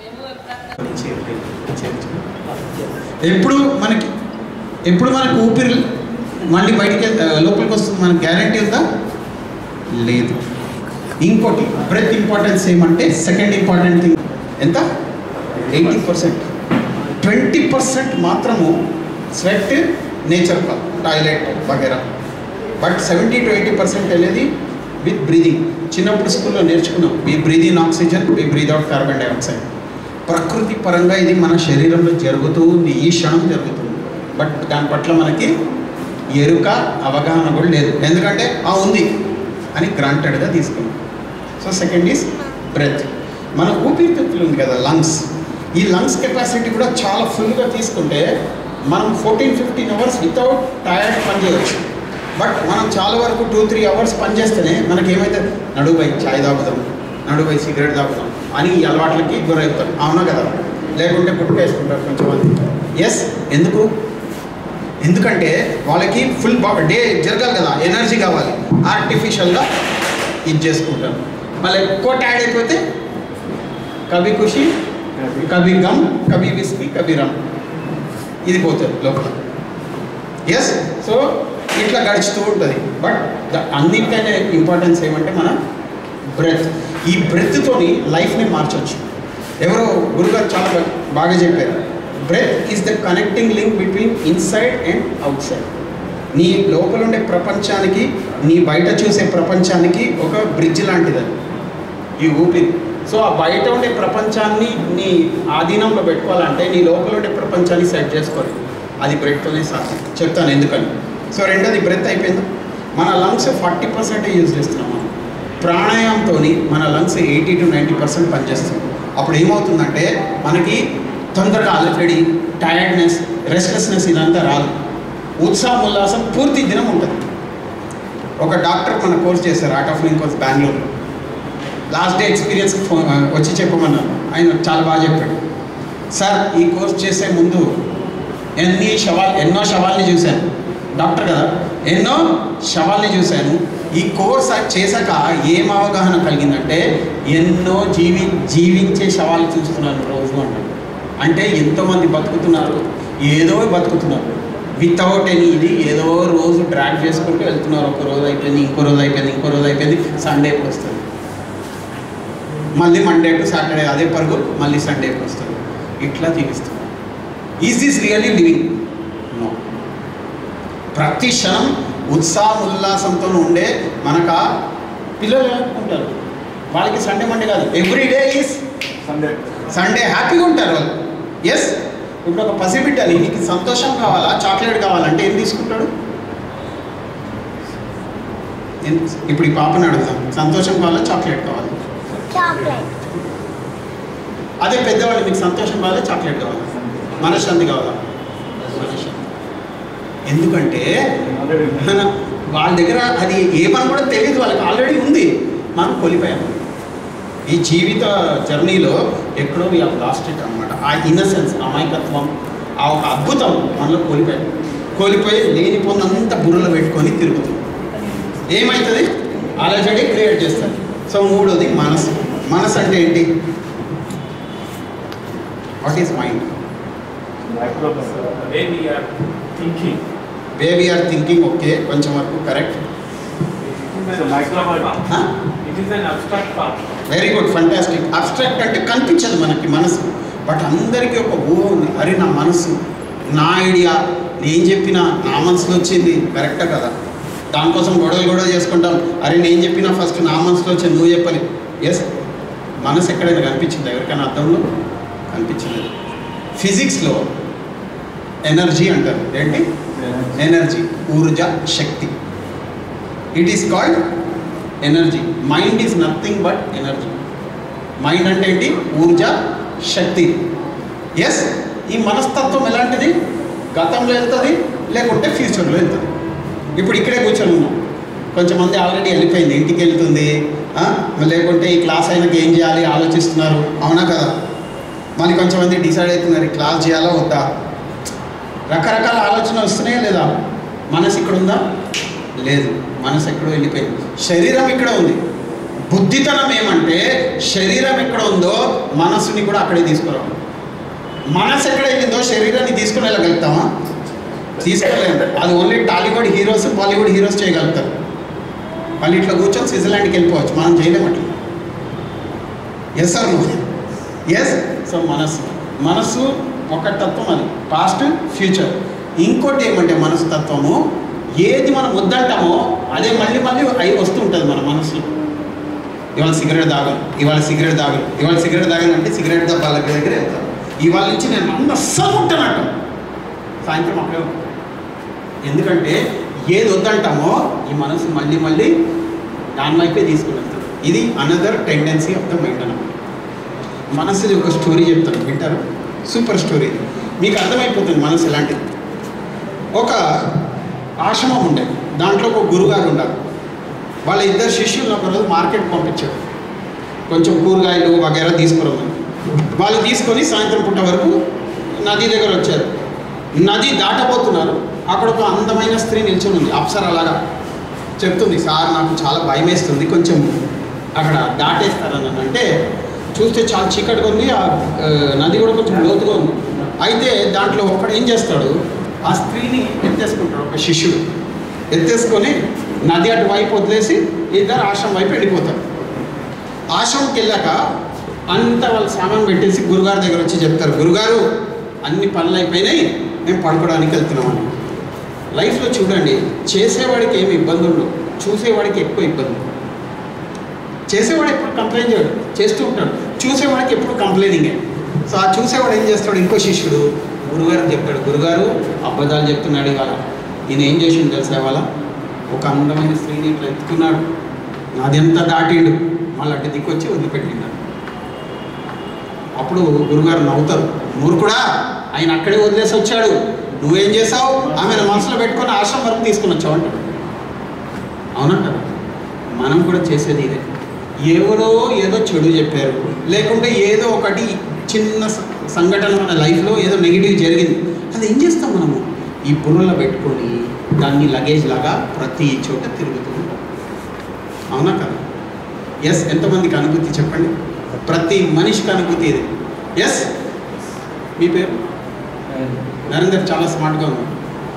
ఎప్పుడు మనకి ఎప్పుడు మనకు ఊపిరి మళ్ళీ బయటికి వెళ్- ఆ, లోపలికి వస్తుంది మనకు గ్యారంటీ ఉందా లేదు ఇంకోటి బ్రెత్ ఇంపార్టెన్స్ ఏమంటే సెకండ్ ఇంపార్టెంట్ థింగ్ ఎంత ఎయిటీ పర్సెంట్ ట్వంటీ పర్సెంట్ మాత్రము స్వెట్ నేచర్ టాయిలెట్ వగేరా but seventy to eighty percent అనేది విత్ బ్రీదింగ్ చిన్నప్పుడు స్కూల్లో నేర్చుకున్నాం we breathe in oxygen we breathe out carbon dioxide ప్రకృతి పరంగా ఇది మన శరీరంలో జరుగుతూ ఉంది ఈ క్షణం జరుగుతుంది బట్ దాని పట్ల మనకి ఎరుక అవగాహన కూడా లేదు ఎందుకంటే ఆ ఉంది అని గ్రాంటెడ్గా తీసుకున్నాం సో సెకండ్ ఈజ్ బ్రెత్ మన ఊపిరితిత్తులు ఉంది కదా లంగ్స్ ఈ లంగ్స్ కెపాసిటీ కూడా చాలా ఫుల్గా తీసుకుంటే మనం fourteen fifteen hours without tired పని చేయవచ్చు బట్ మనం చాలా వరకు టూ త్రీ అవర్స్ పని చేస్తేనే మనకి ఏమైతే నడువై చాయ్ తాగుదాం నడువై సిగరెట్ తాగుదాం అని ఈ అలవాట్లకి గురవుతాం అవునా కదా లేకుంటే గుట్టు వేసుకుంటారు కొంచెం మంది ఎస్ ఎందుకు ఎందుకంటే వాళ్ళకి ఫుల్ బా డే జరగాలి కదా ఎనర్జీ కావాలి ఆర్టిఫిషియల్గా ఇది చేసుకుంటారు మళ్ళీ ఎక్కువ టైర్డ్ అయిపోతే కవి ఖుషి కవి గమ్ కవి విస్కీ కవి రమ్ ఇది పోతుంది లోపల ఎస్ సో ఇట్లా గడుచుతూ ఉంటుంది బట్ ద అన్నిటికైనా ఇంపార్టెన్స్ ఏమంటే మన బ్రెత్ ఈ బ్రెత్తోని లైఫ్ని మార్చొచ్చు ఎవరో గురుగారు చాలా బా- బాగా చెప్పారు breath is the connecting link between inside and outside నీ లోపల ఉండే ప్రపంచానికి నీ బయట చూసే ప్రపంచానికి ఒక బ్రిడ్జ్ లాంటిది అది ఈ ఊపిరి సో ఆ బయట ఉండే ప్రపంచాన్ని నీ ఆధీనంలో పెట్టుకోవాలంటే నీ లోపల ఉండే ప్రపంచాన్ని సెట్ చేసుకోవాలి అది బ్రెత్తోనే సాధ్యం చెప్తాను ఎందుకని సో రెండోది బ్రెత్ అయిపోయింది మన లంగ్స్ ఫార్టీ పర్సెంట్ యూజ్ చేస్తున్నాం మనం ప్రాణాయామంతో మన lungs eighty to ninety percent పనిచేస్తుంది అప్పుడు ఏమవుతుందంటే మనకి తొందరగా అలజడి టైర్డ్నెస్ రెస్ట్లెస్నెస్ ఇదంతా రాదు ఉత్సాహం ఉల్లాసం పూర్తి దినం ఉంటుంది ఒక డాక్టర్ మన కోర్స్ చేశారు art of link course Bengaluru last day experience phone వచ్చి చెప్పమన్నాను ఆయన చాలా బాగా చెప్పాడు సార్ ఈ కోర్స్ చేసే ముందు ఎన్ని శవాలు ఎన్నో శవాల్ని చూశాను డాక్టర్ కదా ఎన్నో శవాల్ని చూశాను ఈ కోర్స్ అది చేశాక ఏం అవగాహన కలిగిందంటే ఎన్నో జీవి జీవించే శవాలు చూస్తున్నాను రోజు అన్నాడు అంటే ఎంతోమంది బతుకుతున్నారు ఏదో బతుకుతున్నారు వితౌట్ ఎనీ ఇది ఏదో రోజు డ్రాగ్ చేసుకుంటూ వెళ్తున్నారు ఒక రోజు అయిపోయింది ఇంకో రోజు అయిపోయింది ఇంకో రోజు అయిపోయింది సండేకి వస్తుంది మళ్ళీ మండే టు సాటర్డే అదే పరుగు మళ్ళీ సండేకి వస్తుంది ఇట్లా జీవిస్తుంది is this really living no ప్రతి క్షణం ఉత్సాహం ఉల్లాసంతో ఉండే మనకు ఆ పిల్లలు అనుకుంటారు వాళ్ళకి సండే మండే కాదు every day is Sunday Sunday హ్యాపీగా ఉంటారు వాళ్ళు ఎస్ ఇప్పుడు ఒక పసిబిడ్డని నీకు సంతోషం కావాలా చాక్లెట్ కావాలంటే ఏం తీసుకుంటాడు ఏం- ఇప్పుడు ఈ పాపని అడుగుదాం సంతోషం కావాలా చాక్లెట్ కావాలి చాక్లెట్ అదే పెద్దవాళ్ళు మీకు సంతోషం కావాలా చాక్లెట్ కావాలా మనశ్శాంతి కావాలా మనశ్శాంతి ఎందుకంటే మన వాళ్ళ దగ్గర అది ఏమని కూడా తెలియదు వాళ్ళకి ఆల్రెడీ ఉంది మనం కోల్పోయాం ఈ జీవిత జర్నీలో ఎక్కడో వీ లాస్ట్ ఇట్ అనమాట ఆ ఇన్నసెన్స్ అమాయకత్వం ఆ ఒక అద్భుతం మనలో కోల్పోయాం కోల్పోయి లేనిపోయినంత బుర్రలో పెట్టుకొని తిరుగుతాం ఏమవుతుంది అలజడి క్రియేట్ చేస్తుంది సో మూడోది మనసు మనసు అంటే ఏంటి what is mind micro way we are thinking. Way we are thinking okay కొంచెం వరకు correct It is So an micro- abstract form. It is an abstract form. Very good fantastic abstract అంటే కనిపించదు మనకి మనసు బట్ అందరికీ ఒక ఊహ ఉంది అరే నా మనసు నా ఐడియా నేను చెప్పిన నా మనసులో వచ్చింది కరెక్టా కదా దానికోసం గొడవలు గొడవ చేసుకుంటాం అరే నేను చెప్పిన ఫస్ట్ నా మనసులో వచ్చింది నువ్వు చెప్పని ఎస్ మనసు ఎక్కడైనా కనిపించింది ఎవరికైనా అర్థంలో కనిపించలేదు ఫిజిక్స్లో ఎనర్జీ అంటారు ఏంటి ఎనర్జీ ఊర్జ శక్తి it is called energy mind is nothing but energy mind అంటే ఏంటి ఊర్జ శక్తి ఎస్ ఈ మనస్తత్వం ఎలాంటిది గతంలో వెళ్తుంది లేకుంటే ఫ్యూచర్లో వెళ్తుంది ఇప్పుడు ఇక్కడే కూర్చొని ఉన్నాం కొంచెం మంది ఆల్రెడీ వెళ్ళిపోయింది ఇంటికి వెళ్తుంది ఆ? లేకుంటే ఈ క్లాస్ అయినాక ఏం చేయాలి ఆలోచిస్తున్నారు అవునా కదా మళ్ళీ కొంచెం మంది డిసైడ్ అవుతున్నారు ఈ క్లాస్ చేయాలా వద్దా రకరకాల ఆలోచన వస్తున్నాయా లేదా మనసు ఇక్కడ ఉందా లేదు మనసు ఎక్కడో వెళ్ళిపోయింది శరీరం ఇక్కడ ఉంది బుద్ధితనం ఏమంటే శరీరం ఎక్కడ ఉందో మనస్సుని కూడా అక్కడే తీసుకురావాలి మనసు ఎక్కడ వెళ్ళిందో శరీరాన్ని తీసుకుని వెళ్ళగలుగుతామా తీసుకెళ్ళలేము అది only Tollywood heroes Bollywood heroes చేయగలుగుతారు వాళ్ళు ఇట్లా కూర్చొని స్విట్జర్లాండ్కి వెళ్ళిపోవచ్చు మనం చేయలేము అట్లా ఎస్ సార్ ఎస్ సో మనస్సు మనస్సు ఒక తత్వం అది పాస్ట్ ఫ్యూచర్ ఇంకోటి ఏమంటే మనసు తత్వము ఏది మనం వద్దంటామో అదే మళ్ళీ మళ్ళీ అయి వస్తుంటుంది మన మనసులో ఇవాళ సిగరెట్ తాగను ఇవాళ సిగరెట్ తాగను ఇవాళ సిగరెట్ తాగను అంటే సిగరెట్ డబ్బాల దగ్గర వెళ్తాను ఇవాళ నుంచి నేను అన్న అస్సలు ఉంటానంట సాయంత్రం అక్కడే ఉంటాను. ఎందుకంటే ఏది వద్దంటామో ఈ మనసు మళ్ళీ మళ్ళీ దాని వైపే తీసుకుని వెళ్తాడు ఇది another tendency of the mind అన్నమాట మనసుది ఒక స్టోరీ చెప్తాను వింటారు సూపర్ స్టోరీ ఇది. మీకు అర్థమైపోతుంది మనసు ఎలాంటిది ఒక ఆశ్రమం ఉండే దాంట్లో ఒక గురుగారు ఉండాలి వాళ్ళ ఇద్దరు శిష్యులను ఒకరోజు మార్కెట్ పంపించారు కొంచెం కూరగాయలు వగైరా తీసుకురమ్మని వాళ్ళు తీసుకొని సాయంత్రం పూట వరకు నది దగ్గర వచ్చారు నది దాటబోతున్నారు అక్కడ ఒక అందమైన స్త్రీ నిల్చొని ఉంది అప్సరలాగా చెప్తుంది సార్ నాకు చాలా భయం వేస్తుంది కొంచెం అక్కడ దాటేస్తారని అంటే చూస్తే చాలా చీకటిగా ఉంది ఆ ఆ, నది కూడా కొంచెం లోతుగా ఉంది అయితే దాంట్లో ఒకడు ఏం చేస్తాడు ఆ స్త్రీని ఎత్తేసుకుంటాడు ఒక శిష్యుడు ఎత్తేసుకొని నది అటు వైపు వదిలేసి ఇద్దరు ఆశ్రమం వైపు వెళ్ళిపోతారు ఆశ్రమంకి వెళ్ళాక అంత వాళ్ళ సామాన్ పెట్టేసి గురుగారి దగ్గర వచ్చి చెప్తారు గురుగారు అన్ని పనులు అయిపోయినాయి మేము పడుకోవడానికి వెళ్తున్నామని లైఫ్లో చూడండి చేసేవాడికి ఏమి ఇబ్బంది ఉండవు చూసేవాడికి ఎక్కువ ఇబ్బంది చేసేవాడు ఎప్పుడు కంప్లైంట్ చేయడు చేస్తూ ఉంటాడు చూసేవాడికి ఎప్పుడు కంప్లైనింగే సో ఆ చూసేవాడు ఏం చేస్తాడు ఇంకో శిష్యుడు గురుగారు చెప్తాడు గురుగారు అబద్ధాలు చెప్తున్నాడు ఇవాళ ఈయన ఏం చేసిండు తెలుసా ఇవాళ ఒక అందమైన స్త్రీని ఇట్లా ఎత్తుకున్నాడు అదంతా దాటిండు మళ్ళీ అటు దిక్కొచ్చి వదిలిపెట్టిండు అప్పుడు గురుగారు నవ్వుతారు మూర్ఖుడా ఆయన అక్కడే వదిలేసి వచ్చాడు నువ్వేం చేసావు ఆమెను మనసులో పెట్టుకొని ఆశ్రమం వరకు తీసుకుని వచ్చావు అంటాడు అవునా కదా మనం కూడా చేసేది ఇదే ఎవరో ఏదో చెడు చెప్పారు లేకుంటే ఏదో ఒకటి చిన్న స- సంఘటన మన లైఫ్లో ఏదో నెగిటివ్ జరిగింది అది ఏం చేస్తాం మనము ఈ బుర్రలో పెట్టుకొని దాన్ని లగేజ్ లాగా ప్రతి చోట తిరుగుతూ ఉంటాం అవునా కదా ఎస్ ఎంతమందికి అనుభూతి చెప్పండి ప్రతి మనిషికి అనుభూతి ఇది ఎస్ మీ పేరు నరేందర్ చాలా స్మార్ట్గా ఉంది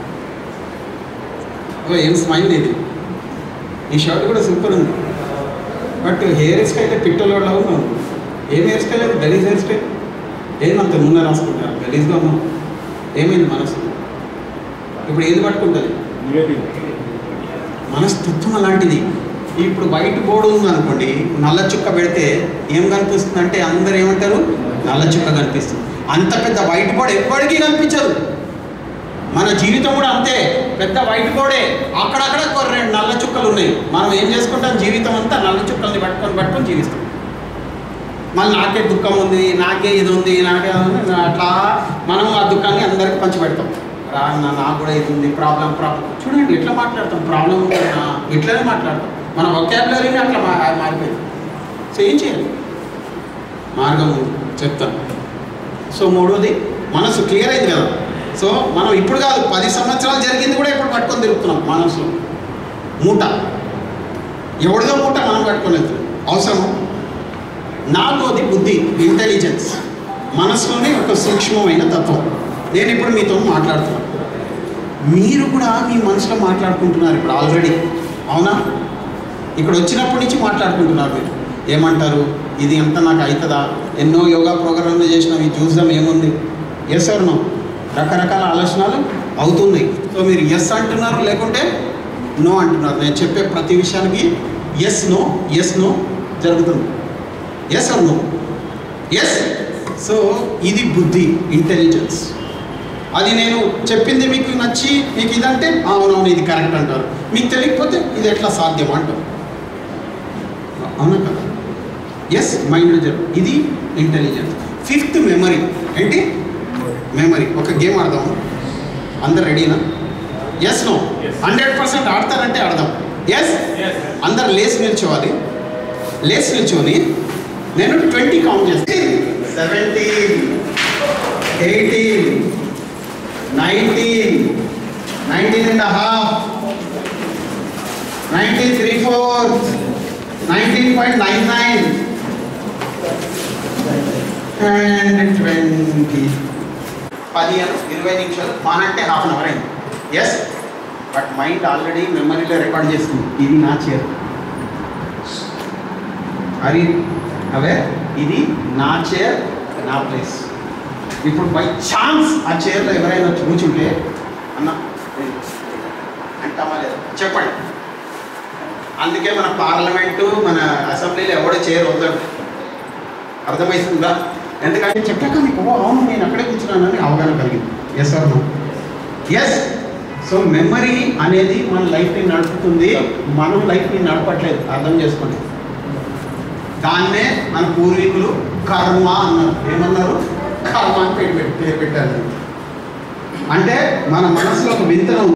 ఓ ఏం స్మైల్ ఇది ఈ షర్ట్ కూడా సూపర్ ఉంది బట్ హెయిర్ స్టైల్ పిట్టలోలా ఉన్నావు ఏం హెయిర్ స్టైల్ అది గలీజ్ హెయిర్ స్టైల్ ఏమంత నూనె రాసుకుంటారు గలీజ్గా ఉన్నావు ఏమైంది మనసు ఇప్పుడు ఏది పట్టుకుంటుంది నెగటివ్ మనస్తత్వం అలాంటిది ఇప్పుడు వైట్ బోర్డు ఉంది అనుకోండి నల్ల చుక్క పెడితే ఏం కనిపిస్తుంది అంటే అందరు ఏమంటారు నల్ల చుక్క కనిపిస్తుంది అంత పెద్ద వైట్ బోర్డ్ ఎప్పటికీ కనిపించదు మన జీవితం కూడా అంతే పెద్ద వైట్ బోర్డే అక్కడక్కడ ఒక రెండు నల్ల చుక్కలు ఉన్నాయి మనం ఏం చేసుకుంటాం జీవితం అంతా నల్ల చుక్కల్ని పట్టుకొని పట్టుకొని జీవిస్తాం మళ్ళీ నాకే దుఃఖం ఉంది నాకే ఇది ఉంది నాకే అది ఉంది అట్లా మనం ఆ దుఃఖాన్ని అందరికి పంచిపెడతాం రా అన్న, నాకు కూడా ఇది ఉంది ప్రాబ్లం ప్రాబ్లం చూడండి ఎట్లా మాట్లాడతాం ప్రాబ్లం ఉంటుందా ఇట్లనే మాట్లాడతాం మన ఒకాబులరీని అట్లా మా మారిపోయింది సో ఏం చేయాలి మార్గం ఉంది చెప్తాను సో మూడోది మనసు క్లియర్ అయింది కదా సో మనం ఇప్పుడు కాదు పది సంవత్సరాలు జరిగింది కూడా ఇప్పుడు పట్టుకొని తిరుగుతున్నాం మనసు మూట ఎవరిదో మూట మనం పట్టుకొని వెళ్తున్నాం అవసరం నాలుగోది బుద్ధి ఇంటెలిజెన్స్ మనసులోని ఒక సూక్ష్మమైన తత్వం నేను ఇప్పుడు మీతో మాట్లాడుతున్నాను మీరు కూడా మీ మనసులో మాట్లాడుకుంటున్నారు ఇప్పుడు ఆల్రెడీ అవునా ఇక్కడ వచ్చినప్పటి నుంచి మాట్లాడుకుంటున్నారు మీరు ఏమంటారు ఇది ఎంత నాకు అవుతుందా ఎన్నో యోగా ప్రోగ్రాంలు చేసినాం ఇది చూసాం ఏముంది ఎస్ నో రకరకాల ఆలోచనలు అవుతున్నాయి సో మీరు ఎస్ అంటున్నారు లేకుంటే నో అంటున్నారు నేను చెప్పే ప్రతి విషయానికి ఎస్ నో ఎస్ నో జరుగుతుంది yes or no yes so ఇది బుద్ధి ఇంటెలిజెన్స్ అది నేను చెప్పింది మీకు నచ్చి మీకు ఇదంటే అవునవును ఇది కరెక్ట్ అంటారు మీకు తెలియకపోతే ఇది ఎట్లా సాధ్యం అంటారు అవునా కదా ఎస్ మైండ్ జరు ఇది ఇంటెలిజెన్స్ ఫిఫ్త్ మెమరీ ఏంటి మెమరీ ఒక గేమ్ ఆడదాము అందరు రెడీనా yes no Yes. Hundred percent ఆడతారంటే ఆడదాం ఎస్ Yes. అందరు లేస్ నిల్చోవాలి లేస్ నిల్చొని నేను ట్వంటీ కౌంట్ చేస్తాను seventeen eighteen nineteen nineteen and half nineteen three fourth nineteen point nine nine and twenty పదిహేను ఇరవై నిమిషాలు మహా అంటే హాఫ్ అన్ అవర్ అయింది ఎస్ బట్ మైండ్ ఆల్రెడీ మెమరీలో రికార్డ్ చేస్తుంది ఇది నా చైర్ అది అవే ఇది నా చైర్ నా ప్లేస్ ఇప్పుడు బై ఛాన్స్ ఆ చైర్లో ఎవరైనా వచ్చి కూర్చుంటే అన్న అంటామా లేదా చెప్పండి అందుకే మన పార్లమెంటు మన అసెంబ్లీలో ఎవడో చైర్ వదలడు అర్థమవుతుందా ఎందుకంటే చెప్పాక మీకు ఓ అవును నేను అక్కడే కూర్చున్నానని అవగాహన కలిగింది yes or no yes so memory అనేది మన లైఫ్ని నడుపుతుంది మనం లైఫ్ని నడపట్లేదు అర్థం చేసుకోండి దాన్నే మన పూర్వీకులు కర్మ అన్నారు ఏమన్నారు కర్మ అని పేరు పెట్టి పేరు పెట్టారు అంటే మన మనసులో ఒక వింతన ఉంది